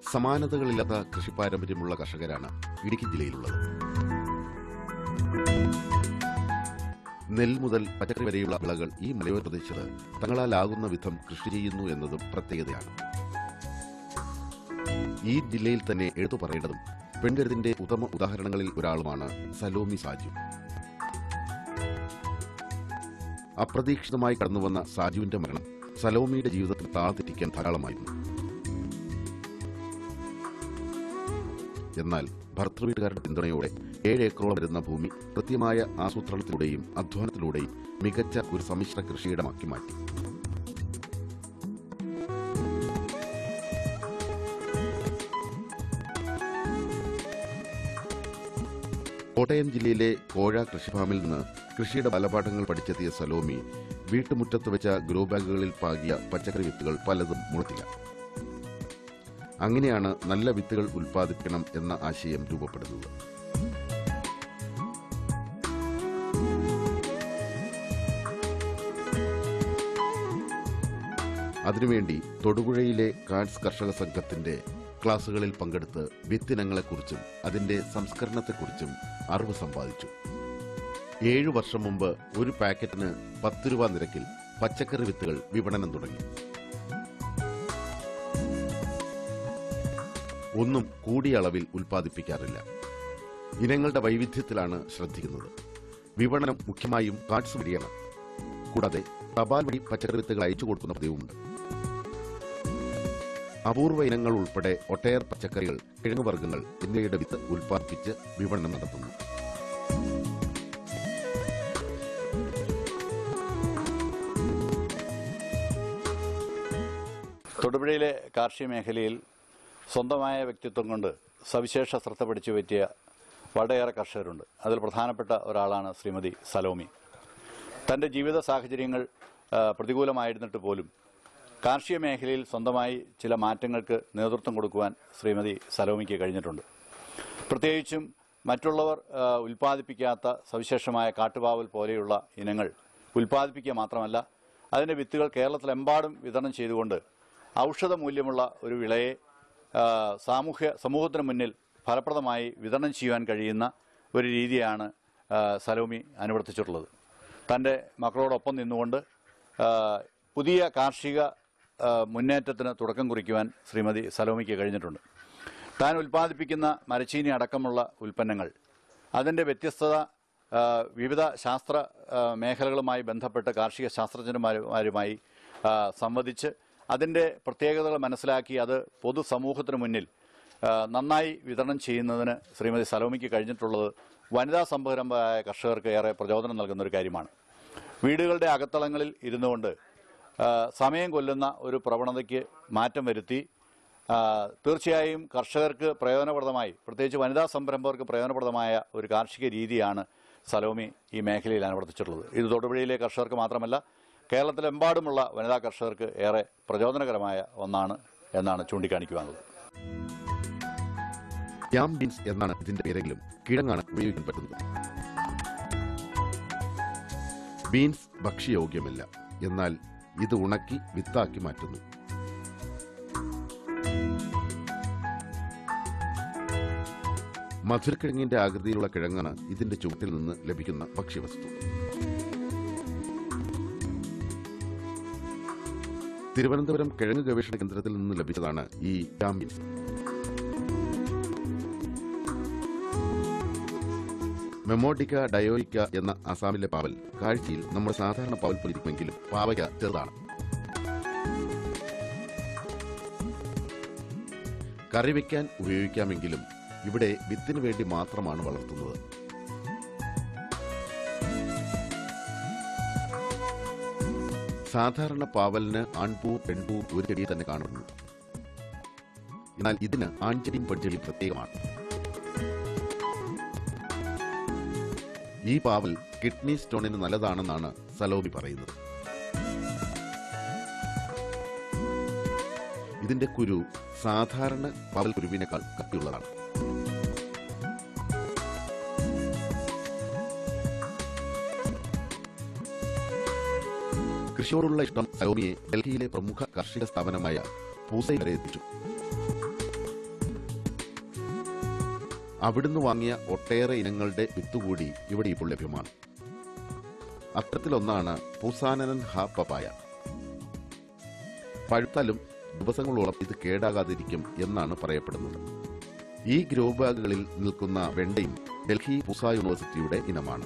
സമാനതകളില്ലാത്ത കൃഷി പാരമ്പര്യമുള്ള കർഷകരാണ് ഇടുക്കി ജില്ലയിലുള്ളത് നെൽ മുതൽ പച്ചക്കറി വരെയുള്ള വിളകൾ ഈ മലയോര പ്രദേശത്ത് തങ്ങളാലാകുന്ന വിധം കൃഷി ചെയ്യുന്നു എന്നതും പ്രത്യേകതയാണ് ഈ ജില്ലയിൽ തന്നെ എടുത്തു പറയേണ്ടതും പെൺകരുതിന്റെ ഉത്തമ ഉദാഹരണങ്ങളിൽ ഒരാളുമാണ് സലോമി സാജു അപ്രതീക്ഷിതമായി കടന്നുവന്ന സാജുവിന്റെ മരണം സലോമിയുടെ ജീവിതത്തിൽ താഴ്ത്തിരിക്കാൻ ധാരാളമായിരുന്നു എന്നാൽ ഭർത്തൃവീട്ടുകാരുടെ പിന്തുണയോടെ ഏഴ് ഏക്കറോളം വരുന്ന ഭൂമി കൃത്യമായ ആസൂത്രണത്തിലൂടെയും അധ്വാനത്തിലൂടെയും മികച്ച ഒരു സമ്മിശ്ര കൃഷിയിടമാക്കി മാറ്റി കോട്ടയം ജില്ലയിലെ കോഴ കൃഷിഫാമിൽ നിന്ന് കൃഷിയുടെ ബലപാഠങ്ങൾ പഠിച്ചെത്തിയ സലോമി വീട്ടുമുറ്റത്ത് വെച്ച ഗ്രോ ബാഗുകളിൽ പാകിയ പച്ചക്കറി വിത്തുകൾ പലതും മുളത്തില്ല അങ്ങനെയാണ് നല്ല വിത്തുകൾ ഉൽപ്പാദിപ്പിക്കണം എന്ന ആശയം രൂപപ്പെടുന്നത് അതിനുവേണ്ടി തൊടുപുഴയിലെ കാഡ്സ് കർഷക സംഘത്തിന്റെ ക്ലാസുകളിൽ പങ്കെടുത്ത് വിത്തിനങ്ങളെക്കുറിച്ചും അതിന്റെ സംസ്കരണത്തെക്കുറിച്ചും അറിവ് സമ്പാദിച്ചു ഏഴു വർഷം മുമ്പ് ഒരു പാക്കറ്റിന് പത്ത് രൂപ നിരക്കിൽ പച്ചക്കറി വിത്തുകൾ വിപണനം തുടങ്ങി ഒന്നും കൂടിയ അളവിൽ ഉൽപ്പാദിപ്പിക്കാറില്ല ഇനങ്ങളുടെ വൈവിധ്യത്തിലാണ് ശ്രദ്ധിക്കുന്നത് വിപണനം മുഖ്യമായും കാർഡ്സ് വഴിയാണ് കൂടാതെ തപാൽ വഴി പച്ചക്കറി വിത്തുകൾ അയച്ചു കൊടുക്കുന്ന പതിവുമുണ്ട് അപൂർവ ഇനങ്ങൾ ഉൾപ്പെടെ ഒട്ടേറെ പച്ചക്കറികൾ കിഴങ്ങുവർഗ്ഗങ്ങൾ എന്നിവയുടെ വിത്ത് ഉൽപ്പാദിപ്പിച്ച് വിപണനം നടത്തുന്നു തൊടുപുഴയിലെ കാർഷിക മേഖലയിൽ സ്വന്തമായ വ്യക്തിത്വം കൊണ്ട് സവിശേഷ ശ്രദ്ധ പിടിച്ചു പറ്റിയ വളരെയേറെ കർഷകരുണ്ട് അതിൽ പ്രധാനപ്പെട്ട ഒരാളാണ് ശ്രീമതി സലോമി തൻ്റെ ജീവിത സാഹചര്യങ്ങൾ ആ, പ്രതികൂലമായിരുന്നിട്ട് പോലും കാർഷിക മേഖലയിൽ സ്വന്തമായി ചില മാറ്റങ്ങൾക്ക് നേതൃത്വം കൊടുക്കുവാൻ ശ്രീമതി സലോമിക്ക് കഴിഞ്ഞിട്ടുണ്ട് പ്രത്യേകിച്ചും മറ്റുള്ളവർ ആ, ഉൽപ്പാദിപ്പിക്കാത്ത സവിശേഷമായ കാട്ടുപാവൽ പോലെയുള്ള ഇനങ്ങൾ ഉൽപ്പാദിപ്പിക്കുക മാത്രമല്ല അതിൻ്റെ വിത്തുകൾ കേരളത്തിലെമ്പാടും വിതരണം ചെയ്തുകൊണ്ട് ഔഷധ മൂല്യമുള്ള ഒരു വിളയെ ആ, സാമൂഹ്യ സമൂഹത്തിന് മുന്നിൽ ഫലപ്രദമായി വിതരണം ചെയ്യുവാൻ കഴിയുന്ന ഒരു രീതിയാണ് ആ, സലോമി അനുവർത്തിച്ചിട്ടുള്ളത് തൻ്റെ മക്കളോടൊപ്പം നിന്നുകൊണ്ട് ആ, പുതിയ കാർഷിക ആ, മുന്നേറ്റത്തിന് തുടക്കം കുറിക്കുവാൻ ശ്രീമതി സലോമിക്ക് കഴിഞ്ഞിട്ടുണ്ട് താൻ ഉൽപ്പാദിപ്പിക്കുന്ന മരച്ചീനി അടക്കമുള്ള ഉൽപ്പന്നങ്ങൾ അതിൻ്റെ വ്യത്യസ്തത ആ, വിവിധ ശാസ്ത്ര ആ, മേഖലകളുമായി ബന്ധപ്പെട്ട് കാർഷിക ശാസ്ത്രജ്ഞന്മാരുമായി ആ, സംവദിച്ച് അതിൻ്റെ പ്രത്യേകതകൾ മനസ്സിലാക്കി അത് പൊതുസമൂഹത്തിന് മുന്നിൽ ആ, നന്നായി വിതരണം ചെയ്യുന്നതിന് ശ്രീമതി സലോമിക്ക് കഴിഞ്ഞിട്ടുള്ളത് വനിതാ സംരംഭമായ കർഷകർക്ക് ഏറെ പ്രചോദനം നൽകുന്ന ഒരു കാര്യമാണ് വീടുകളുടെ അകത്തളങ്ങളിൽ ഇരുന്നുകൊണ്ട് ആ, സമയം കൊല്ലുന്ന ഒരു പ്രവണതയ്ക്ക് മാറ്റം വരുത്തി ആ, തീർച്ചയായും കർഷകർക്ക് പ്രയോജനപ്രദമായി പ്രത്യേകിച്ച് വനിതാ സംരംഭകർക്ക് പ്രയോജനപ്രദമായ ഒരു കാർഷിക രീതിയാണ് സലോമി ഈ മേഖലയിൽ അനുവർത്തിച്ചിട്ടുള്ളത് ഇത് തൊടുപുഴയിലെ കർഷകർക്ക് മാത്രമല്ല കേരളത്തിലെമ്പാടുമുള്ള വനിതാ കർഷകർക്ക് ഏറെ പ്രചോദനകരമായ ഒന്നാണ് എന്നാണ് ചൂണ്ടിക്കാണിക്കുവാനുള്ളത് യാം ബീൻസ് എന്നാണ് ഇതിന്റെ പേരെങ്കിലും കിഴങ്ങാണ് ഉപയോഗിക്കാൻ പറ്റുന്നത് ബീൻസ് ഭക്ഷ്യയോഗ്യമല്ല എന്നാൽ ഇത് ഉണക്കി വിത്താക്കി മാറ്റുന്നു മധുരക്കിഴങ്ങിന്റെ ആകൃതിയിലുള്ള കിഴങ്ങാണ് ഇതിന്റെ ചുവട്ടിൽ നിന്ന് ലഭിക്കുന്ന ഭക്ഷ്യവസ്തു തിരുവനന്തപുരം കിഴങ്ങ് ഗവേഷണ കേന്ദ്രത്തിൽ നിന്ന് ലഭിച്ചതാണ് ഈ യാം ബീൻസ് മെമോഡിക്ക ഡയോയിക്ക എന്ന അസാമിലെ പാവൽ കാഴ്ചയിൽ നമ്മുടെ സാധാരണ പാവൽ പോലിരിക്കുമെങ്കിലും പാവയ്ക്ക ചെറുതാണ് കറി വയ്ക്കാൻ ഉപയോഗിക്കാമെങ്കിലും ഇവിടെ വിത്തിന് വേണ്ടി മാത്രമാണ് വളർത്തുന്നത് സാധാരണ പാവലിന് ആൺപൂ പെൺപൂ ഒരു ചെടിയിൽ തന്നെ കാണുന്നു എന്നാൽ ഇതിന് ആൺചെടിയും പെൺചെടിയും പ്രത്യേകമാണ് ഈ പാവൽ കിഡ്നി സ്റ്റോണിന് നല്ലതാണെന്നാണ് സലോമി പറയുന്നത് ഇതിന്റെ കുരു സാധാരണ പാവൽ കുരുവിനേക്കാൾ കട്ടിയുള്ളതാണ് കൃഷിയോടുള്ള ഇഷ്ടം സലോമിയെ ഡൽഹിയിലെ പ്രമുഖ കാർഷിക സ്ഥാപനമായ പൂസൈ വരെ എത്തിച്ചു അവിടുന്ന് വാങ്ങിയ ഒട്ടേറെ ഇനങ്ങളുടെ വിത്തുകൂടി ഇവിടെ ഇപ്പോൾ ലഭ്യമാണ് അത്തരത്തിലൊന്നാണ് പൂസാനനൻ ഹാ പപ്പായ പഴുത്താലും ദിവസങ്ങളോളം ഇത് കേടാകാതിരിക്കും എന്നാണ് പറയപ്പെടുന്നത് ഈ ഗ്രോ ബാഗുകളിൽ നിൽക്കുന്ന വെണ്ടയും ഡൽഹി പൂസ യൂണിവേഴ്സിറ്റിയുടെ ഇനമാണ്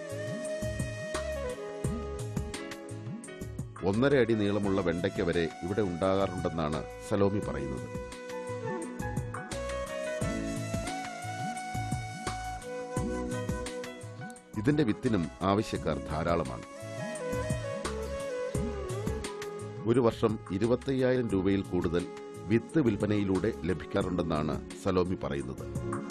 ഒന്നര അടി നീളമുള്ള വെണ്ടയ്ക്ക വരെ ഇവിടെ ഉണ്ടാകാറുണ്ടെന്നാണ് സലോമി പറയുന്നത് ഇതിന്റെ വിത്തിനും ആവശ്യക്കാർ ധാരാളമാണ് ഒരു വർഷം ഇരുപത്തയ്യായിരം രൂപയിൽ കൂടുതൽ വിത്ത് വിൽപ്പനയിലൂടെ ലഭിക്കാറുണ്ടെന്നാണ് സലോമി പറയുന്നത്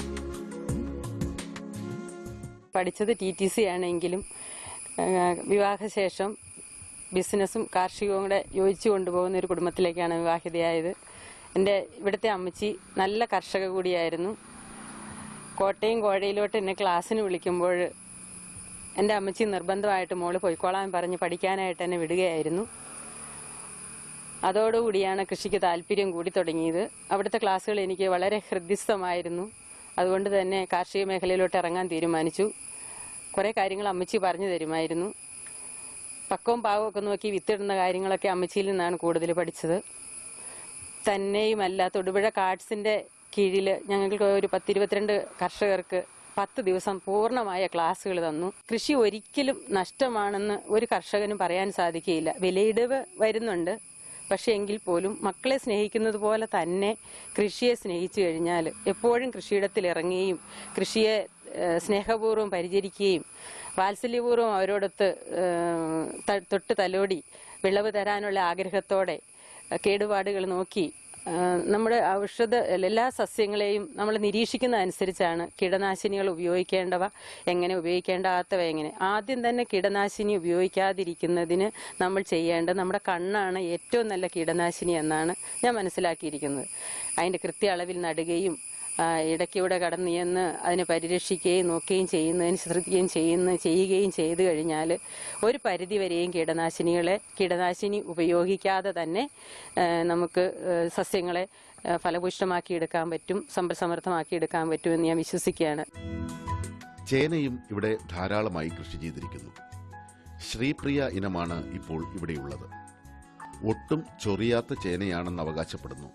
പഠിച്ചത് ടി ടി സി ആണെങ്കിലും ആ, വിവാഹശേഷം ബിസിനസ്സും കാർഷികവും കൂടെ യോജിച്ചു കൊണ്ടുപോകുന്ന ഒരു കുടുംബത്തിലേക്കാണ് വിവാഹിതയായത് എൻ്റെ ഇവിടുത്തെ അമ്മച്ചി നല്ല കർഷക കൂടിയായിരുന്നു കോട്ടയം കോഴയിലോട്ട് എന്നെ ക്ലാസ്സിന് വിളിക്കുമ്പോൾ എൻ്റെ അമ്മച്ചി നിർബന്ധമായിട്ട് മോള് പൊയ്ക്കോളാൻ പറഞ്ഞ് പഠിക്കാനായിട്ട് എന്നെ വിടുകയായിരുന്നു അതോടുകൂടിയാണ് കൃഷിക്ക് താല്പര്യം കൂടി തുടങ്ങിയത് അവിടുത്തെ ക്ലാസ്സുകൾ എനിക്ക് വളരെ ഹൃദ്യസ്ഥമായിരുന്നു അതുകൊണ്ട് തന്നെ കാർഷിക മേഖലയിലോട്ട് ഇറങ്ങാൻ തീരുമാനിച്ചു കുറേ കാര്യങ്ങൾ അമ്മച്ചി പറഞ്ഞു തരുമായിരുന്നു പക്കവും പാകവും ഒക്കെ നോക്കി വിത്തിടുന്ന കാര്യങ്ങളൊക്കെ അമ്മച്ചിയിൽ നിന്നാണ് കൂടുതൽ പഠിച്ചത് തന്നെയുമല്ല തൊടുപുഴ കാർഡ്സിന്റെ കീഴിൽ ഞങ്ങൾക്ക് ഒരു പത്തിരുപത്തിരണ്ട് കർഷകർക്ക് പത്ത് ദിവസം പൂർണ്ണമായ ക്ലാസ്സുകൾ തന്നു കൃഷി ഒരിക്കലും നഷ്ടമാണെന്ന് ഒരു കർഷകനും പറയാൻ സാധിക്കുകയില്ല വിലയിടിവ് വരുന്നുണ്ട് പക്ഷേ എങ്കിൽ പോലും മക്കളെ സ്നേഹിക്കുന്നത് പോലെ തന്നെ കൃഷിയെ സ്നേഹിച്ചു കഴിഞ്ഞാൽ എപ്പോഴും കൃഷിയിടത്തിൽ ഇറങ്ങുകയും കൃഷിയെ ഏഹ്, സ്നേഹപൂർവ്വം പരിചരിക്കുകയും വാത്സല്യപൂർവ്വം അവരോടൊത്ത് ഏഹ്, ത- തൊട്ട് തലോടി വിളവ് തരാനുള്ള ആഗ്രഹത്തോടെ ഏഹ്, കേടുപാടുകൾ നോക്കി ഏഹ്, നമ്മുടെ ഔഷധ എല്ലാ സസ്യങ്ങളെയും നമ്മൾ നിരീക്ഷിക്കുന്ന അനുസരിച്ചാണ് കീടനാശിനികൾ ഉപയോഗിക്കേണ്ടവ എങ്ങനെ ഉപയോഗിക്കേണ്ടാത്തവ എങ്ങനെ ആദ്യം തന്നെ കീടനാശിനി ഉപയോഗിക്കാതിരിക്കുന്നതിന് നമ്മൾ ചെയ്യേണ്ടത് നമ്മുടെ കണ്ണാണ് ഏറ്റവും നല്ല കീടനാശിനി എന്നാണ് ഞാൻ മനസ്സിലാക്കിയിരിക്കുന്നത് അതിൻ്റെ കൃത്യ അളവിൽ നടുകയും ആ, ഇടയ്ക്കൂടെ കടന്നു ചെന്ന് അതിനെ പരിരക്ഷിക്കുകയും നോക്കുകയും ചെയ്യുന്നതിന് ശ്രദ്ധിക്കുകയും ചെയ്യുന്ന ചെയ്യുകയും ചെയ്തു കഴിഞ്ഞാൽ ഒരു പരിധി വരെയും കീടനാശിനികളെ കീടനാശിനി ഉപയോഗിക്കാതെ തന്നെ ആ, നമുക്ക് ആ, സസ്യങ്ങളെ ആ, ഫലപുഷ്ടമാക്കി എടുക്കാൻ പറ്റും സമ്പൽ സമൃദ്ധമാക്കി എടുക്കാൻ പറ്റുമെന്ന് ഞാൻ വിശ്വസിക്കുകയാണ് ചേനയും ഇവിടെ ധാരാളമായി കൃഷി ചെയ്തിരിക്കുന്നു ശ്രീപ്രിയ ഇനമാണ് ഇപ്പോൾ ഇവിടെയുള്ളത് ഒട്ടും ചൊറിയാത്ത ചേനയാണെന്ന് അവകാശപ്പെടുന്നു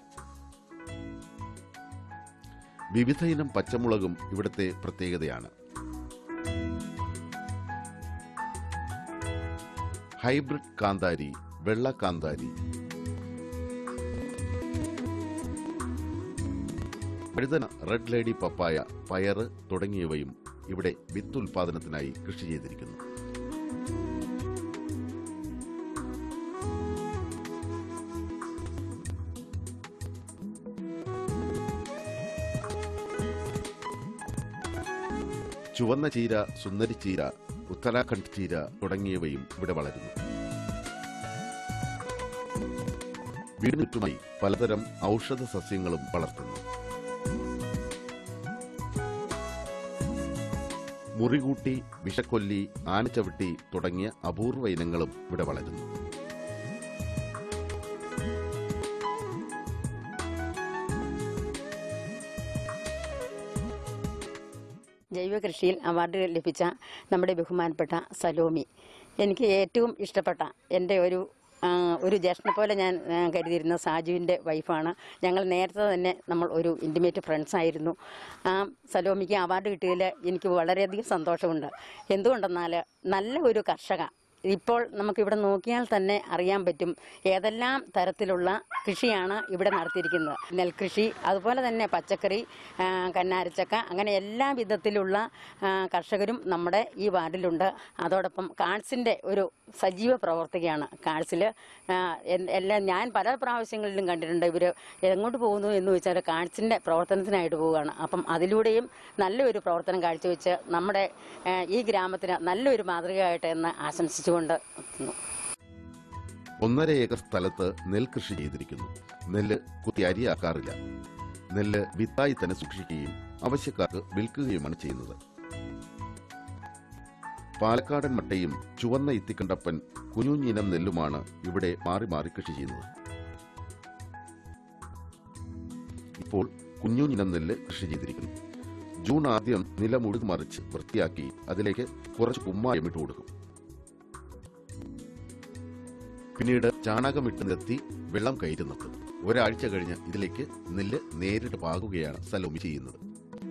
വിവിധ ഇനം പച്ചമുളകും ഇവിടുത്തെ പ്രത്യേകതയാണ് ഹൈബ്രിഡ് കാന്താരി വെള്ള കാന്താരി വഴുതന റെഡ് ലേഡി പപ്പായ പയറ് തുടങ്ങിയവയും ഇവിടെ വിത്ത് ഉൽപാദനത്തിനായി കൃഷി ചെയ്തിരിക്കുന്നു ചുവന്ന ചീര സുന്ദരി ചീര ഉത്തരാഖണ്ഡ് ചീര തുടങ്ങിയവയും ഇവിടെ വളരുന്നു വീടിന് ചുറ്റുമായി പലതരം ഔഷധ സസ്യങ്ങളും വളർത്തുന്നു മുറികൂട്ടി വിഷക്കൊല്ലി ആനച്ചവിട്ടി തുടങ്ങിയ അപൂർവ ഇനങ്ങളും ഇവിടെ വളരുന്നു ജൈവ കൃഷിയിൽ അവാർഡ് ലഭിച്ച നമ്മുടെ ബഹുമാനപ്പെട്ട സലോമി എനിക്ക് ഏറ്റവും ഇഷ്ടപ്പെട്ട എൻ്റെ ഒരു ആ, ഒരു ജ്യേഷ്ഠനെ പോലെ ഞാൻ ആ, കരുതിയിരുന്ന സാജുവിൻ്റെ വൈഫാണ് ഞങ്ങൾ നേരത്തെ തന്നെ നമ്മൾ ഒരു ഇൻറ്റിമേറ്റ് ഫ്രണ്ട്സ് ആയിരുന്നു ആ സലോമിക്ക് അവാർഡ് കിട്ടിയതിൽ എനിക്ക് വളരെയധികം സന്തോഷമുണ്ട് എന്തുകൊണ്ടെന്നാൽ നല്ല ഒരു കർഷക ഇപ്പോൾ നമുക്കിവിടെ നോക്കിയാൽ തന്നെ അറിയാൻ പറ്റും ഏതെല്ലാം തരത്തിലുള്ള കൃഷിയാണ് ഇവിടെ നടത്തിയിരിക്കുന്നത് നെൽകൃഷി അതുപോലെ തന്നെ പച്ചക്കറി ആ, കന്നാരച്ചക്ക അങ്ങനെ എല്ലാ വിധത്തിലുള്ള ആ, കർഷകരും നമ്മുടെ ഈ വാർഡിലുണ്ട് അതോടൊപ്പം കാഴ്സിൻ്റെ ഒരു സജീവ പ്രവർത്തകയാണ് കാഴ്സിൽ എല്ലാം ഞാൻ പല പ്രാവശ്യങ്ങളിലും കണ്ടിട്ടുണ്ട് ഇവർ എങ്ങോട്ട് പോകുന്നു എന്ന് വെച്ചാൽ കാഴ്സിൻ്റെ പ്രവർത്തനത്തിനായിട്ട് പോവുകയാണ് അപ്പം അതിലൂടെയും നല്ലൊരു പ്രവർത്തനം കാഴ്ചവെച്ച് നമ്മുടെ ആ, ഈ ഗ്രാമത്തിന് നല്ലൊരു മാതൃകയായിട്ട് എന്ന് ആശംസിച്ചുകൊണ്ട് നിർത്തുന്നു ഒന്നര ഏക്കർ സ്ഥലത്ത് നെൽകൃഷി ചെയ്തിരിക്കുന്നു നെല്ല് കുത്തി അരിയാക്കാറില്ല നെല്ല് വിത്തായി തന്നെ സൂക്ഷിക്കുകയും ആവശ്യക്കാർക്ക് വിൽക്കുകയുമാണ് ചെയ്യുന്നത് പാലക്കാടൻ മട്ടയും ചുവന്ന ഇത്തിക്കണ്ടപ്പൻ കുഞ്ഞുഞ്ഞിനം നെല്ലുമാണ് ഇവിടെ മാറി മാറി കൃഷി ചെയ്യുന്നത് ഇപ്പോൾ കുഞ്ഞുഞ്ഞിനം നെല്ല് കൃഷി ചെയ്തിരിക്കുന്നു ജൂൺ ആദ്യം നിലം ഉഴുതുമറിച്ച് വൃത്തിയാക്കി അതിലേക്ക് കുറച്ച് കുമ്മായം ഇട്ട് കൊടുക്കും പിന്നീട് ചാണകമിട്ട് നിർത്തി വെള്ളം കയറ്റി നിർത്തും ഒരാഴ്ച കഴിഞ്ഞ് ഇതിലേക്ക് നെല്ല് നേരിട്ട് പാകുകയാണ് സലോമി ചെയ്യുന്നത്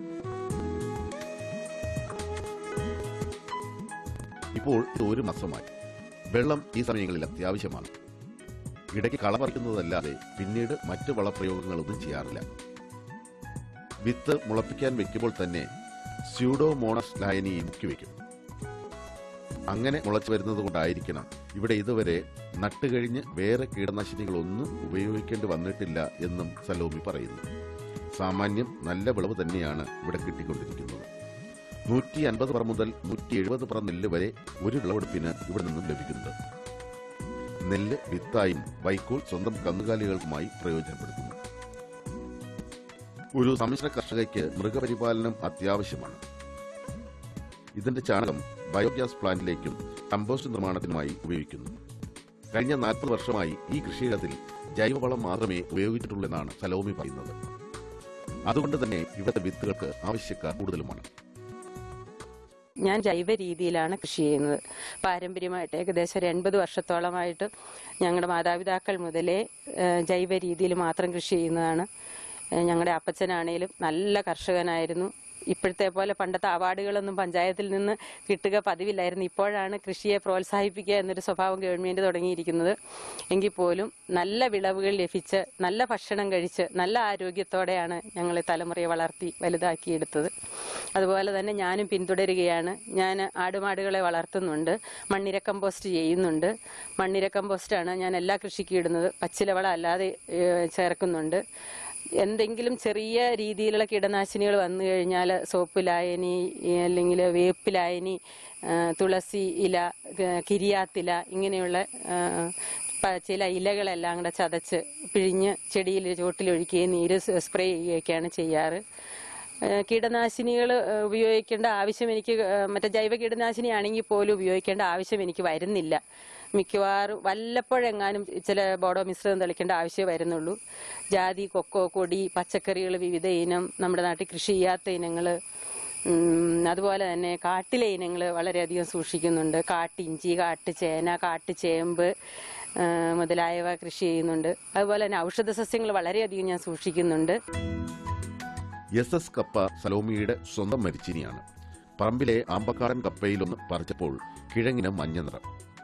ഇപ്പോൾ ഇത് ഒരു മാസമായി വെള്ളം ഈ സമയങ്ങളിൽ അത്യാവശ്യമാണ് ഇടയ്ക്ക് കള പറിക്കുന്നതല്ലാതെ പിന്നീട് മറ്റ് വളപ്രയോഗങ്ങളൊന്നും ചെയ്യാറില്ല വിത്ത് മുളപ്പിക്കാൻ വെക്കുമ്പോൾ തന്നെ സ്യൂഡോമോണസ് ലായനി മുക്കി വെക്കും അങ്ങനെ മുളച്ചു വരുന്നത് കൊണ്ടായിരിക്കണം ഇവിടെ ഇതുവരെ നട്ടുകഴിഞ്ഞ് വേറെ കീടനാശിനികളൊന്നും ഉപയോഗിക്കേണ്ടി വന്നിട്ടില്ല എന്നും സലോമി പറയുന്നു സാമാന്യം നല്ല വിളവ് തന്നെയാണ് ഇവിടെ കിട്ടിക്കൊണ്ടിരിക്കുന്നത് നൂറ്റി അൻപത് പറ മുതൽ നൂറ്റി എഴുപത് പറ നെല്ല് വരെ ഒരു വിളവെടുപ്പിന് ഇവിടെ നിന്നും ലഭിക്കുന്നുണ്ട് നെല്ല് വിത്തായും വൈക്കോൽ സ്വന്തം കന്നുകാലികൾക്കുമായി പ്രയോജനപ്പെടുത്തുന്നു ഒരു സമ്മിശ്ര കർഷകയ്ക്ക് മൃഗപരിപാലനം അത്യാവശ്യമാണ് ഇതിന്റെ ചാണകം ബയോഗ്യാസ് പ്ലാന്റിലേക്കും കമ്പോസ്റ്റ് നിർമ്മാണത്തിനുമായി ഉപയോഗിക്കുന്നു കഴിഞ്ഞ നാൽപ്പത് വർഷമായി ഈ കൃഷിയിടത്തിൽ ജൈവവളം മാത്രമേ ഉപയോഗിച്ചിട്ടുള്ളൂ എന്നാണ് സലോമി പറയുന്നത് അതുകൊണ്ട് തന്നെ ഇവിടുത്തെ വിത്തുകൾക്ക് ആവശ്യക്കാർ കൂടുതലുമാണ് ഞാൻ ജൈവ രീതിയിലാണ് കൃഷി ചെയ്യുന്നത് പാരമ്പര്യമായിട്ട് ഏകദേശം ഒരു എൺപത് വർഷത്തോളമായിട്ട് ഞങ്ങളുടെ മാതാപിതാക്കൾ മുതലേ ഏഹ്, ജൈവ രീതിയിൽ മാത്രം കൃഷി ചെയ്യുന്നതാണ് ഏഹ്, ഞങ്ങളുടെ അപ്പച്ചനാണേലും നല്ല കർഷകനായിരുന്നു ഇപ്പോഴത്തെ പോലെ പണ്ടത്തെ അവാർഡുകളൊന്നും പഞ്ചായത്തിൽ നിന്ന് കിട്ടുക പതിവില്ലായിരുന്നു ഇപ്പോഴാണ് കൃഷിയെ പ്രോത്സാഹിപ്പിക്കുക എന്നൊരു സ്വഭാവം ഗവൺമെന്റ് തുടങ്ങിയിരിക്കുന്നത് എങ്കിൽ പോലും നല്ല വിളവുകൾ ലഭിച്ച് നല്ല ഭക്ഷണം കഴിച്ച് നല്ല ആരോഗ്യത്തോടെയാണ് ഞങ്ങൾ തലമുറയെ വളർത്തി വലുതാക്കിയെടുത്തത് അതുപോലെ തന്നെ ഞാനും പിന്തുടരുകയാണ് ഞാൻ ആടുമാടുകളെ വളർത്തുന്നുണ്ട് മണ്ണിര കമ്പോസ്റ്റ് ചെയ്യുന്നുണ്ട് മണ്ണിര കമ്പോസ്റ്റാണ് ഞാൻ എല്ലാ കൃഷിക്കും ഇടുന്നത് പച്ചിലവളം അല്ലാതെ ഏഹ്, ചേർക്കുന്നുണ്ട് എന്തെങ്കിലും ചെറിയ രീതിയിലുള്ള കീടനാശിനികൾ വന്നു കഴിഞ്ഞാൽ സോപ്പ് ലായനി ഈ അല്ലെങ്കിൽ വേപ്പ് ലായനി ആ, തുളസി ഇല ക- കിരിയാത്തില ഇങ്ങനെയുള്ള ആ, പ- ചില ഇലകളെല്ലാം കൂടെ ചതച്ച് പിഴിഞ്ഞ് ചെടിയിൽ ചുവട്ടിലൊഴിക്കുകയും നീര് സ് സ്പ്രേ ചെയ്യുകയൊക്കെയാണ് ചെയ്യാറ് ഏഹ് കീടനാശിനികൾ ഏഹ് ഉപയോഗിക്കേണ്ട ആവശ്യം എനിക്ക് ഏഹ് മറ്റേ ജൈവ കീടനാശിനി ആണെങ്കിൽ പോലും ഉപയോഗിക്കേണ്ട ആവശ്യം എനിക്ക് വരുന്നില്ല മിക്കവാറും വല്ലപ്പോഴെങ്ങാനും ചില ബോഡോ മിശ്രിതം തെളിക്കേണ്ട ആവശ്യമേ വരുന്നുള്ളൂ ജാതി കൊക്കോ കൊടി പച്ചക്കറികൾ വിവിധ ഇനം നമ്മുടെ നാട്ടിൽ കൃഷി ചെയ്യാത്ത ഇനങ്ങൾ അതുപോലെ തന്നെ കാട്ടിലെ ഇനങ്ങൾ വളരെയധികം സൂക്ഷിക്കുന്നുണ്ട് കാട്ടിഞ്ചി കാട്ടുചേന കാട്ടുചേമ്പ് ആ, മുതലായവ കൃഷി ചെയ്യുന്നുണ്ട് അതുപോലെ തന്നെ ഔഷധ സസ്യങ്ങൾ വളരെയധികം ഞാൻ സൂക്ഷിക്കുന്നുണ്ട് എസ് എസ് കപ്പ സലോമിയുടെ സ്വന്തം മരിച്ചിനിയാണ് പറമ്പിലെ ആമ്പക്കാടൻ കപ്പയിലൊന്ന് പറിച്ചപ്പോൾ കിഴങ്ങിന് മഞ്ഞ നിറം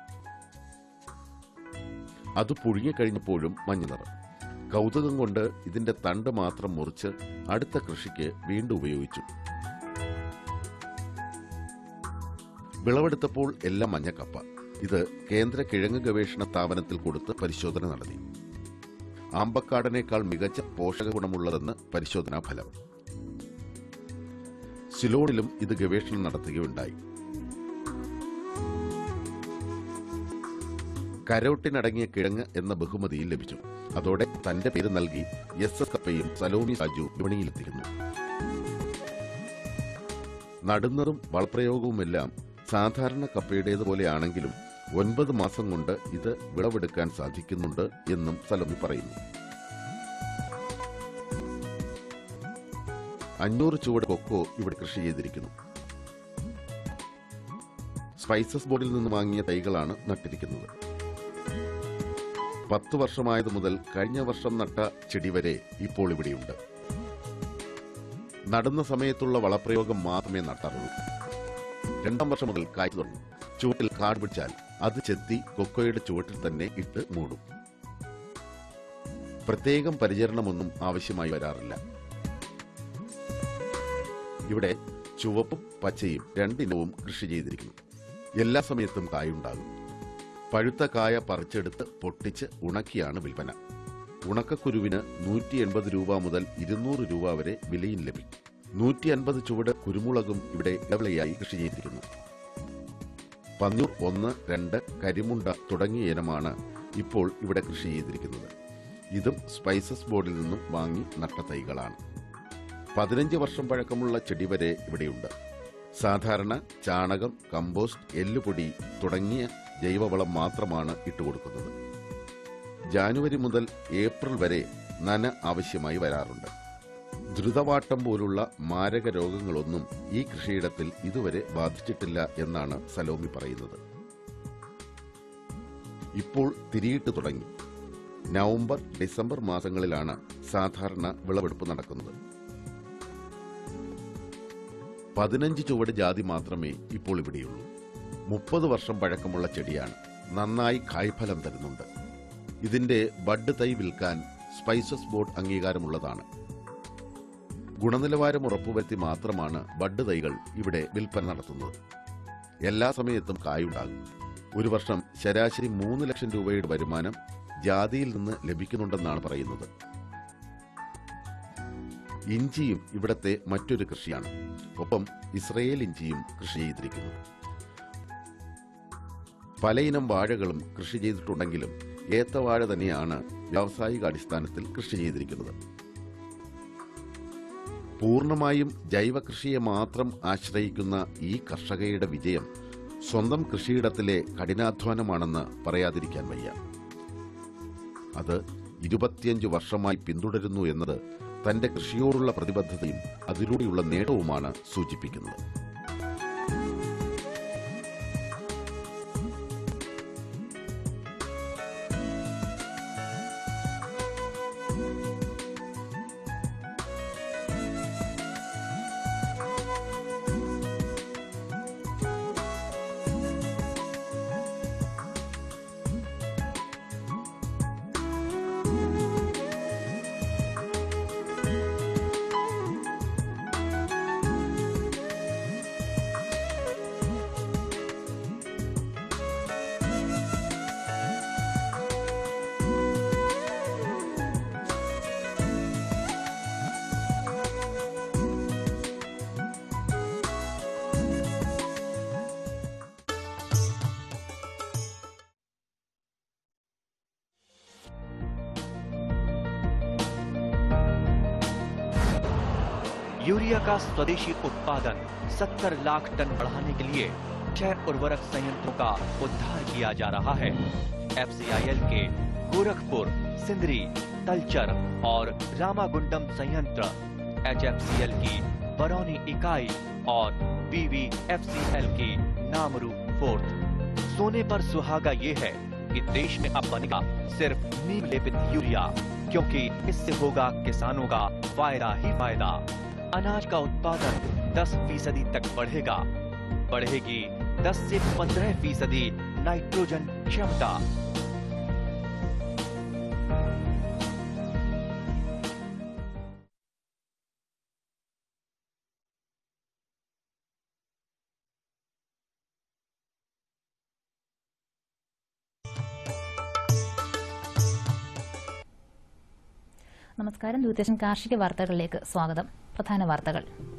അത് പുഴുങ്ങിക്കഴിഞ്ഞപ്പോഴും മഞ്ഞ നിറം കൗതുകം കൊണ്ട് ഇതിന്റെ തണ്ട് മാത്രം മുറിച്ച് അടുത്ത കൃഷിക്ക് വീണ്ടും ഉപയോഗിച്ചു വിളവെടുത്തപ്പോൾ എല്ലാം മഞ്ഞക്കപ്പ ഇത് കേന്ദ്ര കിഴങ്ങ് ഗവേഷണ സ്ഥാപനത്തിൽ കൊടുത്ത് പരിശോധന നടത്തി ആമ്പക്കാടനേക്കാൾ മികച്ച പോഷക ഗുണമുള്ളതെന്ന് പരിശോധനാ ഫലം സിലോണിലും ഇത് ഗവേഷണം നടത്തുകയുണ്ടായി കരോട്ടിനടങ്ങിയ കിഴങ്ങ് എന്ന ബഹുമതിയും ലഭിച്ചു അതോടെ തന്റെ പേര് നൽകി എസ് എസ് കപ്പയും സലോമി സാജു വിപണിയിലെത്തിക്കുന്നു നടുന്നതും വളപ്രയോഗവുമെല്ലാം സാധാരണ കപ്പയുടേതുപോലെയാണെങ്കിലും ഒൻപത് മാസം കൊണ്ട് ഇത് വിളവെടുക്കാൻ സാധിക്കുന്നുണ്ട് എന്നും സലോമി പറയുന്നു അഞ്ഞൂറ് ചുവട് കൊക്കോ ഇവിടെ കൃഷി ചെയ്തിരിക്കുന്നു സ്പൈസസ് ബോർഡിൽ നിന്ന് വാങ്ങിയ തൈകളാണ് നട്ടിരിക്കുന്നത് പത്ത് വർഷമായത് മുതൽ കഴിഞ്ഞ വർഷം നട്ട ചെടി വരെ ഇപ്പോൾ ഇവിടെയുണ്ട് നടുന്ന സമയത്തുള്ള വളപ്രയോഗം മാത്രമേ നട്ടാറുള്ളൂ രണ്ടാം വർഷം മുതൽ കായ്ച്ചു തുടങ്ങും ചുവട്ടിൽ കാട് പിടിച്ചാൽ അത് ചെത്തി കൊക്കോയുടെ ചുവട്ടിൽ തന്നെ ഇട്ട് മൂടും പ്രത്യേകം പരിചരണമൊന്നും ആവശ്യമായി വരാറില്ല ഇവിടെ ചുവപ്പും പച്ചയും രണ്ടിനവും കൃഷി ചെയ്തിരിക്കുന്നു എല്ലാ സമയത്തും കായുണ്ടാകും പഴുത്ത കായ പറിച്ചെടുത്ത് പൊട്ടിച്ച് ഉണക്കിയാണ് വിൽപ്പന ഉണക്കക്കുരുവിന് നൂറ്റി എൺപത് രൂപ മുതൽ ഇരുന്നൂറ് രൂപ വരെ വിലയും ലഭിക്കും നൂറ്റി അൻപത് ചുവട് കുരുമുളകും ഇവിടെ ഇടവിളയായി കൃഷി ചെയ്തിരിക്കുന്നു പന്നൂർ ഒന്ന് രണ്ട് കരിമുണ്ട തുടങ്ങിയ ഇനമാണ് ഇപ്പോൾ ഇവിടെ കൃഷി ചെയ്തിരിക്കുന്നത് ഇതും സ്പൈസസ് ബോർഡിൽ നിന്നും വാങ്ങി നട്ട തൈകളാണ് പതിനഞ്ച് വർഷം പഴക്കമുള്ള ചെടി വരെ ഇവിടെയുണ്ട് സാധാരണ ചാണകം കമ്പോസ്റ്റ് എല്ലുപൊടി തുടങ്ങിയ ജൈവവളം മാത്രമാണ് ഇട്ടുകൊടുക്കുന്നത് ജാനുവരി മുതൽ ഏപ്രിൽ വരെ നന ആവശ്യമായി വരാറുണ്ട് ദ്രുതവാട്ടം പോലുള്ള മാരക രോഗങ്ങളൊന്നും ഈ കൃഷിയിടത്തിൽ ഇതുവരെ ബാധിച്ചിട്ടില്ല എന്നാണ് സലോമി പറയുന്നത് ഇപ്പോൾ തിരിയിട്ട് തുടങ്ങി നവംബർ ഡിസംബർ മാസങ്ങളിലാണ് സാധാരണ വിളവെടുപ്പ് നടക്കുന്നത് പതിനഞ്ച് ചുവട് ജാതി മാത്രമേ ഇപ്പോൾ ഇവിടെയുള്ളൂ മുപ്പത് വർഷം പഴക്കമുള്ള ചെടിയാണ് നന്നായി കായ്ഫലം തരുന്നുണ്ട് ഇതിന്റെ ബഡ് തൈ വിൽക്കാൻ സ്പൈസസ് ബോർഡ് അംഗീകാരമുള്ളതാണ് ഗുണനിലവാരം ഉറപ്പുവരുത്തി മാത്രമാണ് ബഡ് തൈകൾ ഇവിടെ വിൽപ്പന നടത്തുന്നത് എല്ലാ സമയത്തും കായുണ്ടാകും ഒരു വർഷം ശരാശരി മൂന്ന് ലക്ഷം രൂപയുടെ വരുമാനം ജാതിയിൽ നിന്ന് ലഭിക്കുന്നുണ്ടെന്നാണ് പറയുന്നത് ഇഞ്ചിയും ഇവിടത്തെ മറ്റൊരു കൃഷിയാണ് ഒപ്പം ഇസ്രയേൽ ഇഞ്ചിയും കൃഷി ചെയ്തിരിക്കുന്നു പലയിനം വാഴകളും കൃഷി ചെയ്തിട്ടുണ്ടെങ്കിലും ഏത്തവാഴ തന്നെയാണ് വ്യാവസായിക അടിസ്ഥാനത്തിൽ കൃഷി ചെയ്തിരിക്കുന്നത് പൂർണ്ണമായും ജൈവ കൃഷിയെ മാത്രം ആശ്രയിക്കുന്ന ഈ കർഷകയുടെ വിജയം സ്വന്തം കൃഷിയിടത്തിലെ കഠിനാധ്വാനമാണെന്ന് പറയാതിരിക്കാൻ വയ്യ അത് ഇരുപത്തിയഞ്ച് വർഷമായി പിന്തുടരുന്നു എന്നത് തന്റെ കൃഷിയോടുള്ള പ്രതിബദ്ധതയും അതിലൂടെയുള്ള നേട്ടവുമാണ് സൂചിപ്പിക്കുന്നത് यूरिया का स्वदेशी उत्पादन 70 लाख टन बढ़ाने के लिए छह उर्वरक संयंत्रों का उद्धार किया जा रहा है एफसीआईएल के गोरखपुर सिंदरी तलचर और रामागुंडम संयंत्र एचएफसीएल की बरौनी इकाई और बीवीएफसीएल की नामरू फोर्थ सोने पर सुहागा ये है कि देश में अब बनेगा सिर्फ नीम लेपित यूरिया क्योंकि इससे होगा किसानों का फायदा ही फायदा अनाज का उत्पादन 10 फीसदी तक बढ़ेगा बढ़ेगी 10 से 15 फीसदी नाइट्रोजन क्षमता നമസ്കാരം ദൂരദർശൻ കാർഷിക വാർത്തകളിലേക്ക് സ്വാഗതം പ്രധാന വാർത്തകൾ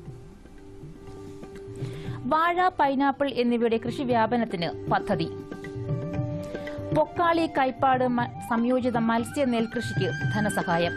വാഴ പൈനാപ്പിൾ എന്നിവയുടെ കൃഷി വ്യാപനത്തിന് പദ്ധതി പൊക്കാളി കൈപ്പാട് മ- സംയോജിത മത്സ്യ നെൽകൃഷിക്ക് ധനസഹായം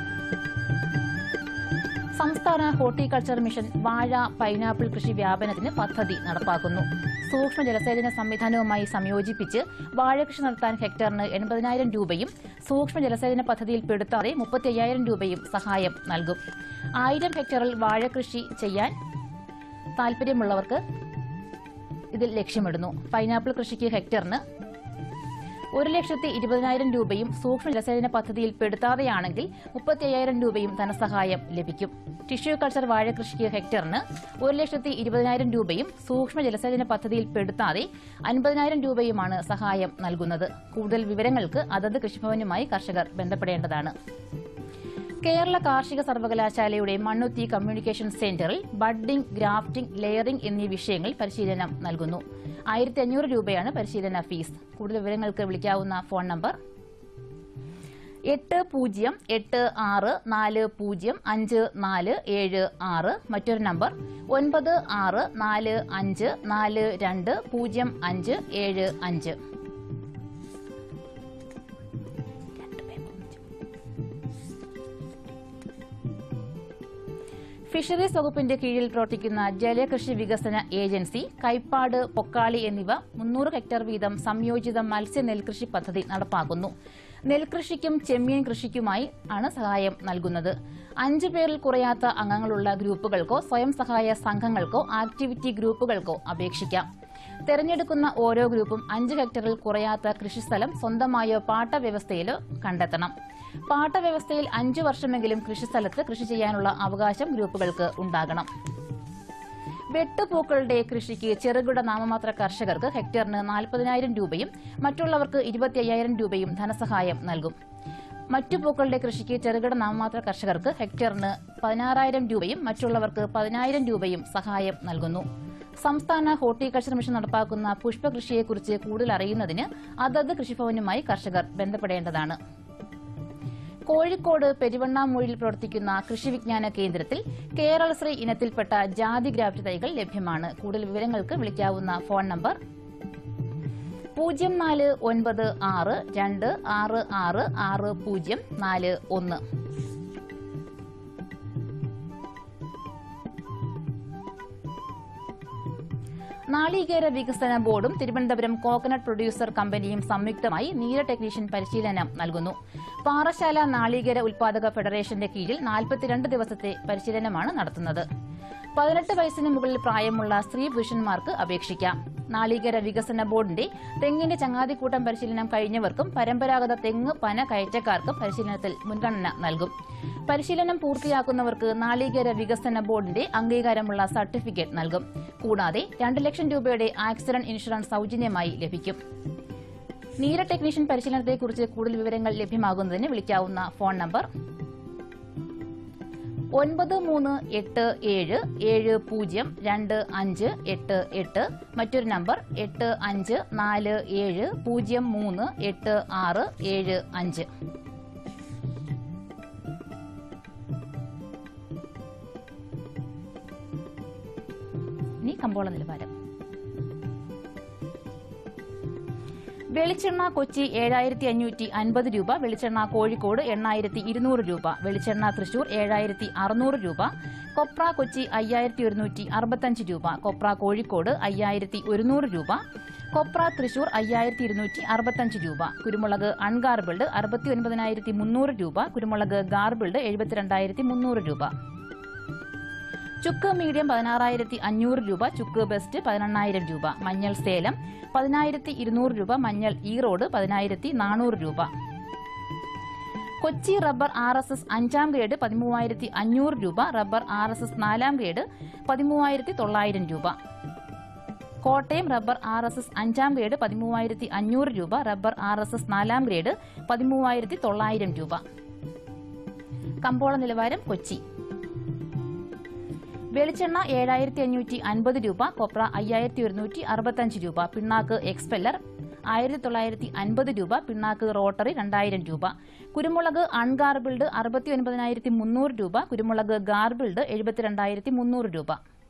സംസ്ഥാന ഹോർട്ടിക്കൾച്ചർ മിഷൻ വാഴ പൈനാപ്പിൾ കൃഷി വ്യാപനത്തിന് പദ്ധതി നടപ്പാക്കുന്നു സൂക്ഷ്മ ജലസേചന സംവിധാനവുമായി സംയോജിപ്പിച്ച് വാഴകൃഷി നടത്താൻ ഹെക്ടറിന് എൺപതിനായിരം രൂപയും സൂക്ഷ്മ ജലസേചന പദ്ധതിയിൽ പെടുത്താതെ മുപ്പത്തി അയ്യായിരം രൂപയും സഹായം നൽകും ആയിരം ഹെക്ടറിൽ വാഴകൃഷി ചെയ്യാൻ താൽപര്യമുള്ളവർക്ക് ഇതിൽ ലക്ഷ്യമിടുന്നു പൈനാപ്പിൾ കൃഷിക്ക് ഹെക്ടറിന് ഒരു ലക്ഷത്തി ഇരുപതിനായിരം രൂപയും സൂക്ഷ്മ ജലസേചന പദ്ധതിയിൽ പെടുത്താതെയാണെങ്കിൽ മുപ്പത്തി അയ്യായിരം രൂപയും ധനസഹായം ലഭിക്കും ടിഷ്യൂ കൾച്ചർ വാഴ കൃഷിക്ക് ഹെക്ടറിന് ഒരു ലക്ഷത്തി ഇരുപതിനായിരം രൂപയും സൂക്ഷ്മ ജലസേചന പദ്ധതിയിൽ പെടുത്താതെ അൻപതിനായിരം രൂപയുമാണ് സഹായം നൽകുന്നത് കൂടുതൽ വിവരങ്ങൾക്ക് അതത് കൃഷിഭവനുമായി കർഷകർ ബന്ധപ്പെടേണ്ടതാണ് കേരള കാർഷിക സർവകലാശാലയുടെ മണ്ണുത്തി കമ്മ്യൂണിക്കേഷൻ സെന്ററിൽ ബഡ്ഡിംഗ് ഗ്രാഫ്റ്റിംഗ് ലെയറിംഗ് എന്നീ വിഷയങ്ങളിൽ പരിശീലനം നൽകുന്നു ആയിരത്തി അഞ്ഞൂറ് രൂപയാണ് പരിശീലന ഫീസ് കൂടുതൽ വിവരങ്ങൾക്ക് വിളിക്കാവുന്ന ഫോൺ നമ്പർ എട്ട് പൂജ്യം എട്ട് ആറ് നാല് പൂജ്യം അഞ്ച് നാല് ഏഴ് ആറ് മറ്റൊരു നമ്പർ ഒൻപത് ആറ് നാല് അഞ്ച് നാല് രണ്ട് പൂജ്യം അഞ്ച് ഏഴ് അഞ്ച് ഫിഷറീസ് വകുപ്പിന്റെ കീഴിൽ പ്രവർത്തിക്കുന്ന ജലകൃഷി വികസന ഏജൻസി കൈപ്പാട് പൊക്കാളി എന്നിവ മുന്നൂറ് ഹെക്ടർ വീതം സംയോജിത മത്സ്യ നെൽകൃഷി പദ്ധതി നടപ്പാക്കുന്നു നെൽകൃഷിക്കും ചെമ്മീൻ കൃഷിക്കുമായി ആണ് സഹായം നൽകുന്നത് അഞ്ചു പേരിൽ കുറയാത്ത അംഗങ്ങളുള്ള ഗ്രൂപ്പുകൾക്കോ സ്വയം സഹായ സംഘങ്ങൾക്കോ ആക്ടിവിറ്റി ഗ്രൂപ്പുകൾക്കോ അപേക്ഷിക്കാം തെരഞ്ഞെടുക്കുന്ന ഓരോ ഗ്രൂപ്പും അഞ്ച് ഹെക്ടറിൽ കുറയാത്ത കൃഷിസ്ഥലം സ്വന്തമായോ പാട്ട വ്യവസ്ഥയിലോ കണ്ടെത്തണം പാട്ട വ്യവസ്ഥയിൽ അഞ്ചു വർഷമെങ്കിലും കൃഷിസ്ഥലത്ത് കൃഷി ചെയ്യാനുള്ള അവകാശം ഗ്രൂപ്പുകൾക്ക് ഉണ്ടാകണം വെട്ടുപൂക്കളുടെ കൃഷിക്ക് ചെറുകിട നാമമാത്ര കർഷകർക്ക് ഹെക്ടറിന് നാൽപ്പതിനായിരം രൂപയും മറ്റുള്ളവർക്ക് ഇരുപത്തി അയ്യായിരം രൂപയും ധനസഹായം നൽകും മറ്റു പൂക്കളുടെ കൃഷിക്ക് ചെറുകിട നാമമാത്ര കർഷകർക്ക് ഹെക്ടറിന് പതിനാറായിരം രൂപയും മറ്റുള്ളവർക്ക് പതിനായിരം രൂപയും സഹായം നൽകുന്നു സംസ്ഥാന ഹോർട്ടിക്കൾച്ചർ മിഷൻ നടപ്പാക്കുന്ന പുഷ്പകൃഷിയെക്കുറിച്ച് കൂടുതൽ അറിയുന്നതിന് അതത് കൃഷിഭവനുമായി കർഷകർ ബന്ധപ്പെടേണ്ടതാണ് കോഴിക്കോട് പെരുവണ്ണാമൂഴിൽ പ്രവർത്തിക്കുന്ന കൃഷി വിജ്ഞാന കേന്ദ്രത്തിൽ കേരളശ്രീ ഇനത്തിൽപ്പെട്ട ജാതി ഗ്രാഫ്റ്റ് തൈകൾ ലഭ്യമാണ് കൂടുതൽ വിവരങ്ങൾക്ക് വിളിക്കാവുന്ന ഫോൺ നമ്പർ പൂജ്യം നാല് ഒൻപത് ആറ് രണ്ട് ആറ് ആറ് ആറ് പൂജ്യം നാല് ഒന്ന് നാളികേര വികസന ബോർഡും തിരുവനന്തപുരം കോക്കനട്ട് പ്രൊഡ്യൂസർ കമ്പനിയും സംയുക്തമായി നീര ടെക്നീഷ്യൻ പരിശീലനം നൽകുന്നു പാറശാല നാളികേര ഉൽപാദക ഫെഡറേഷന്റെ കീഴിൽ നാൽപ്പത്തിരണ്ട് ദിവസത്തെ പരിശീലനമാണ് നടത്തുന്നത് പതിനെട്ട് വയസ്സിന് മുകളിൽ പ്രായമുള്ള സ്ത്രീ പുരുഷന്മാർക്ക് അപേക്ഷിക്കാം നാളികേര വികസന ബോർഡിന്റെ തെങ്ങിന്റെ ചങ്ങാതിക്കൂട്ടം പരിശീലനം കഴിഞ്ഞവർക്കും പരമ്പരാഗത തെങ്ങ് പന കയറ്റക്കാർക്കും പരിശീലനത്തിൽ മുൻഗണന നൽകും പരിശീലനം പൂർത്തിയാക്കുന്നവർക്ക് നാളികേര വികസന ബോർഡിന്റെ അംഗീകാരമുള്ള സർട്ടിഫിക്കറ്റ് നൽകും കൂടാതെ രണ്ട് ലക്ഷം രൂപയുടെ ആക്സിഡന്റ് ഇൻഷുറൻസ് സൗജന്യമായി ലഭിക്കും നീര ടെക്നീഷ്യൻ പരിശീലനത്തെക്കുറിച്ച് കൂടുതൽ വിവരങ്ങൾ ലഭ്യമാകുന്നതിന് വിളിക്കാവുന്ന ഫോൺ നമ്പർ ഒൻപത് മൂന്ന് എട്ട് ഏഴ് ഏഴ് പൂജ്യം രണ്ട് അഞ്ച് എട്ട് എട്ട് മറ്റൊരു നമ്പർ എട്ട് അഞ്ച് നാല് ഏഴ് പൂജ്യം മൂന്ന് എട്ട് ആറ് ഏഴ് അഞ്ച് ഇനി കമ്പോള നിലവാരം വെളിച്ചെണ്ണ കൊച്ചി ഏഴായിരത്തി അഞ്ഞൂറ്റി അൻപത് രൂപ വെളിച്ചെണ്ണ കോഴിക്കോട് എണ്ണായിരത്തി ഇരുന്നൂറ് രൂപ വെളിച്ചെണ്ണ തൃശൂർ ഏഴായിരത്തി അറുന്നൂറ് രൂപ കൊപ്ര കൊച്ചി അയ്യായിരത്തി ഒരുന്നൂറ്റി അറുപത്തഞ്ച് രൂപ കൊപ്ര കോഴിക്കോട് അയ്യായിരത്തി ഒരുന്നൂറ് രൂപ കൊപ്ര തൃശൂർ അയ്യായിരത്തി ഇരുന്നൂറ്റി അറുപത്തഞ്ച് രൂപ കുരുമുളക് അൺഗാർബിൾഡ് അറുപത്തി ഒൻപതിനായിരത്തി മുന്നൂറ് രൂപ കുരുമുളക് ഗാർബിൾഡ് എഴുപത്തിരണ്ടായിരത്തി മുന്നൂറ് രൂപ ചുക്ക് മീഡിയം പതിനാറായിരത്തി അഞ്ഞൂറ് രൂപ ചുക്ക് ബെസ്റ്റ് പതിനെണ്ണായിരം രൂപ മഞ്ഞൾ സേലം പതിനായിരത്തി ഇരുന്നൂറ് രൂപ മഞ്ഞൾ ഈറോഡ് പതിനായിരത്തി നാനൂറ് രൂപ Kochi rubber R S S അഞ്ചാം ഗ്രേഡ് പതിമൂവായിരത്തി അഞ്ഞൂറ് രൂപ റബ്ബർ ആർ എസ് എസ് നാലാം ഗ്രേഡ് പതിമൂവായിരത്തി തൊള്ളായിരം രൂപ Kottayam rubber R S S അഞ്ചാം ഗ്രേഡ് പതിമൂവായിരത്തി അഞ്ഞൂറ് രൂപ റബ്ബർ ആർ എസ് എസ് നാലാം ഗ്രേഡ് പതിമൂവായിരത്തി തൊള്ളായിരം രൂപ കമ്പോള നിലവാരം കൊച്ചി വെളിച്ചെണ്ണ ഏഴായിരത്തി അഞ്ഞൂറ്റി അൻപത് രൂപ കൊപ്ര അയ്യായിരത്തി ഒരുന്നൂറ്റി അറുപത്തഞ്ച് രൂപ പിണ്ണാക്ക് എക്സ്പെല്ലർ ആയിരത്തി തൊള്ളായിരത്തി അൻപത് രൂപ പിണ്ണാക്ക് റോട്ടറി രണ്ടായിരം രൂപ കുരുമുളക് അൺഗാർബിൾഡ് അറുപത്തി ഒൻപതിനായിരത്തി മുന്നൂറ് രൂപ കുരുമുളക് ഗാർബിൾഡ് എഴുപത്തിരണ്ടായിരത്തി മുന്നൂറ് രൂപ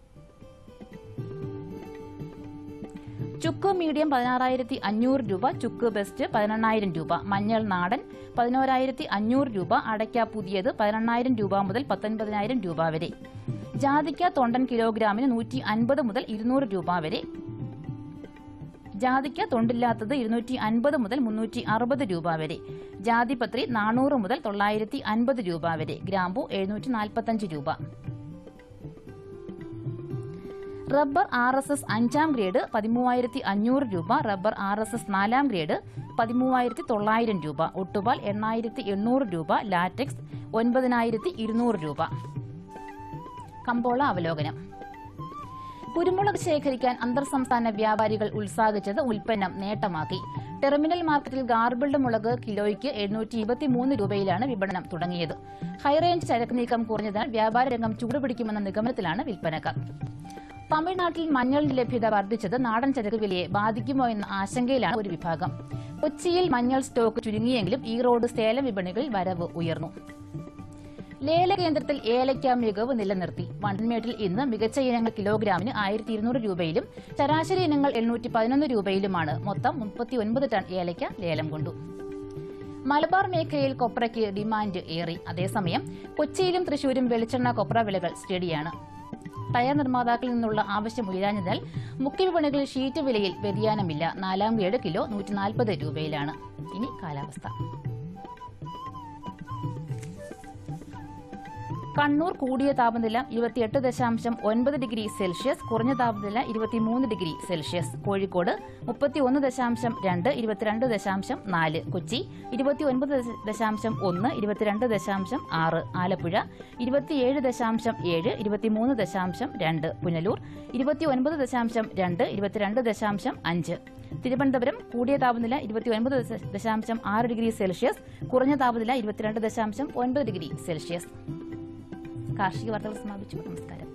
ചുക്ക് മീഡിയം പതിനാറായിരത്തി അഞ്ഞൂറ് രൂപ ചുക്ക് ബെസ്റ്റ് പതിനെണ്ണായിരം രൂപ മഞ്ഞൾ നാടൻ പതിനോരായിരത്തി അഞ്ഞൂറ് രൂപ അടയ്ക്ക പുതിയത് പതിനെണ്ണായിരം രൂപ മുതൽ പത്തൊൻപതിനായിരം രൂപ വരെ ജാതിക്ക തൊണ്ടൻ കിലോഗ്രാമിന് നൂറ്റി അൻപത് മുതൽ ഇരുന്നൂറ് രൂപ വരെ ജാതിക്ക തൊണ്ടില്ലാത്തത് ഇരുന്നൂറ്റി അൻപത് മുതൽ മുന്നൂറ്റി അറുപത് രൂപ വരെ ജാതിപത്രി നാനൂറ് മുതൽ തൊള്ളായിരത്തി അൻപത് രൂപ വരെ ഗ്രാമ്പു എഴുന്നൂറ്റി നാൽപ്പത്തഞ്ച് രൂപ റബ്ബർ ആർ എസ് എസ് അഞ്ചാം ഗ്രേഡ് പതിമൂവായിരത്തി അഞ്ഞൂറ് രൂപ റബ്ബർ ആർ എസ് എസ് നാലാം ഗ്രേഡ് പതിമൂവായിരത്തി തൊള്ളായിരം രൂപ ഒട്ടുപാൽ എണ്ണായിരത്തി എണ്ണൂറ് രൂപ ലാറ്റക്സ് ഒൻപതിനായിരത്തി ഇരുന്നൂറ് രൂപ കമ്പോള അവലോകനം കുരുമുളക് ശേഖരിക്കാൻ അന്തർ സംസ്ഥാന വ്യാപാരികൾ ഉത്സാഹിച്ചത് ഉൽപ്പന്നം നേട്ടമാക്കി ടെർമിനൽ മാർക്കറ്റിൽ ഗാർബിൾഡ് മുളക് കിലോയ്ക്ക് എഴുന്നൂറ്റി ഇരുപത്തിമൂന്ന് രൂപയിലാണ് വിപണനം തുടങ്ങിയത് ഹൈറേഞ്ച് ചരക്ക് നീക്കം കുറഞ്ഞതിനാൽ വ്യാപാര രംഗം ചൂടുപിടിക്കുമെന്ന നിഗമനത്തിലാണ് വിൽപ്പനക്കാർ തമിഴ്നാട്ടിൽ മഞ്ഞളിന്റെ ലഭ്യത വർദ്ധിച്ചത് നാടൻ ചരക്ക് വിലയെ ബാധിക്കുമോ എന്ന ആശങ്കയിലാണ് ഒരു വിഭാഗം കൊച്ചിയിൽ മഞ്ഞൾ സ്റ്റോക്ക് ചുരുങ്ങിയെങ്കിലും ഈറോഡ് സേലം വിപണികളിൽ വരവ് ഉയർന്നു ലേല കേന്ദ്രത്തിൽ ഏലയ്ക്ക മികവ് നിലനിർത്തി വണ്ടൻമേട്ടിൽ ഇന്ന് മികച്ച ഇനങ്ങൾ കിലോഗ്രാമിന് ആയിരത്തി ഇരുന്നൂറ് രൂപയിലും ശരാശരി ഇനങ്ങൾ എണ്ണൂറ്റി പതിനൊന്ന് രൂപയിലുമാണ് മൊത്തം മുപ്പത്തി ഒൻപത് ടൺ ഏലയ്ക്ക ലേലം കൊണ്ടു മലബാർ മേഖലയിൽ കൊപ്രയ്ക്ക് ഡിമാൻഡ് ഏറി അതേസമയം കൊച്ചിയിലും തൃശൂരും വെളിച്ചെണ്ണ കൊപ്ര വിലകൾ സ്റ്റഡിയാണ് ടയർ നിർമ്മാതാക്കളിൽ നിന്നുള്ള ആവശ്യം ഉയരാഞ്ഞതിനാൽ മുഖ്യ വിപണികളിൽ ഷീറ്റ് വിലയിൽ വ്യതിയാനമില്ല നാലാം ഗ്രേഡ് കിലോ നൂറ്റി നാൽപ്പത് രൂപയിലാണ് ഇനി കാലാവസ്ഥ കണ്ണൂർ കൂടിയ താപനില ഇരുപത്തിയെട്ട് ദശാംശം ഒൻപത് ഡിഗ്രി സെൽഷ്യസ് കുറഞ്ഞ താപനില ഇരുപത്തിമൂന്ന് ഡിഗ്രി സെൽഷ്യസ് കോഴിക്കോട് മുപ്പത്തിയൊന്ന് ദശാംശം രണ്ട് ഇരുപത്തിരണ്ട് ദശാംശം നാല് കൊച്ചി ഇരുപത്തിയൊൻപത് ദശാംശം ഒന്ന് ഇരുപത്തിരണ്ട് ദശാംശം ആറ് ആലപ്പുഴ ഇരുപത്തിയേഴ് ദശാംശം ഏഴ് ഇരുപത്തിമൂന്ന് ദശാംശം രണ്ട് പുനലൂർ ഇരുപത്തിയൊൻപത് ദശാംശം രണ്ട് ഇരുപത്തിരണ്ട് ദശാംശം അഞ്ച് തിരുവനന്തപുരം കൂടിയ താപനില ഇരുപത്തിയൊൻപത് ദശ- ദശാംശം ആറ് ഡിഗ്രി സെൽഷ്യസ് കുറഞ്ഞ താപനില ഇരുപത്തിരണ്ട് ദശാംശം ഒൻപത് ഡിഗ്രി സെൽഷ്യസ് കാർഷിക വാർത്തകൾ സമാപിച്ചു നമസ്കാരം